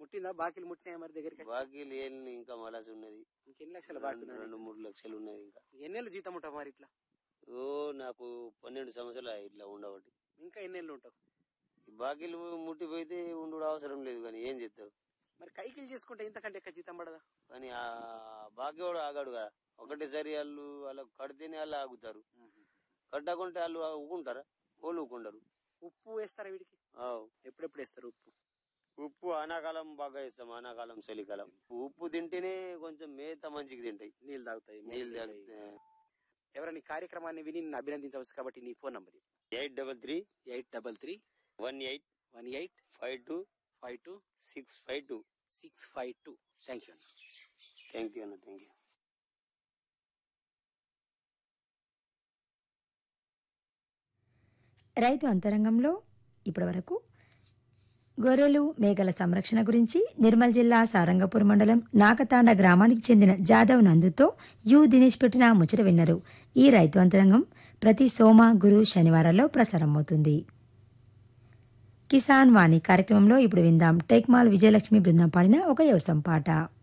ముట్టిందా బాకీలు ముట్టినాయా మరి దగ్గరికి బాకీలు ఏం ఇంకా మలాసి ఉన్నది ఇంకెన్ని లక్షల బాకీ రెండు రెండు మూడు లక్షలు ఉన్నది ఇంకా ఎన్నేళ్ళు జీతం ఉంటావు మరి ఇట్లా ఓ నాకు పన్నెండు సంవత్సరాలు అయ్యాయి ఇట్లా ఉండబట్టి ఇంకా ఎన్నేళ్ళు ఉంటావు ఈ బాకీలు ముట్టిపోయితే ఉండు అవసరం లేదు కానీ ఏం చేస్తావు మరి కైకిలు చేసుకుంటే ఇంతకంటే ఎక్కువ జీతం పడదా కానీ ఆ బాకీ కూడా ఆగాడు కదా ఒకటేసారి వాళ్ళు వాళ్ళకు కడితేనే వాళ్ళు ఆగుతారు కట్టకుంటే వాళ్ళు ఊకుంటారా వాళ్ళు ఊకుంటారు ఉప్పు వేస్తారా వీడికి ఆవ్. ఎప్పుడెప్పుడు వేస్తారు ఉప్పు ఉప్పు ఆనాకాలం బాగా ఇస్తాం ఆనాకాలం చలికాలం ఉప్పు తింటేనే కొంచెం మేత మంచిగా తింటాయి నీళ్ళు తాగుతాయి నీళ్ళు నీళ్ళు తాగితే ఎవరైనా ఈ కార్యక్రమాన్ని విని నిన్ను అభినందించవచ్చు కాబట్టి నీ phone number eight double three eight double three one eight one eight five two five two six five two six five two thank you అన్న థ్యాంక్ యూ అన్న థ్యాంక్ యూ రైతు అంతరంగంలో ఇప్పటివరకు గొర్రెలు మేకల సంరక్షణ గురించి నిర్మల్ జిల్లా సారంగపూర్ మండలం నాకతాండ గ్రామానికి చెందిన జాదవ్ నందుతో యు దినేష్ పెట్టిన ముచ్చట విన్నారు ఈ రైతు అంతరంగం ప్రతి సోమ గురు శనివారాల్లో ప్రసారం అవుతుంది కిసాన్ వాణి కార్యక్రమంలో ఇప్పుడు విందాం టేక్మాల్ విజయలక్ష్మి బృందం పాడిన ఒక వ్యవసాయం పాట